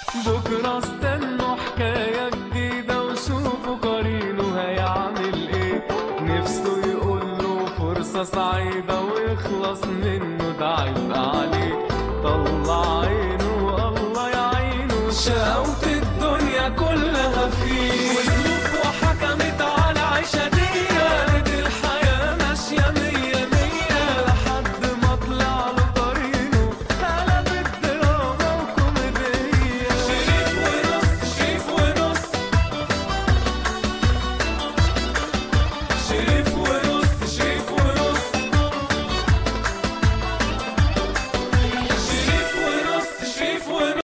بكرة استنوا حكاية جديدة وشوفوا قرينه هيعمل ايه نفسه يقول له فرصة سعيدة ويخلص منه ده عبء عليه طلع عينه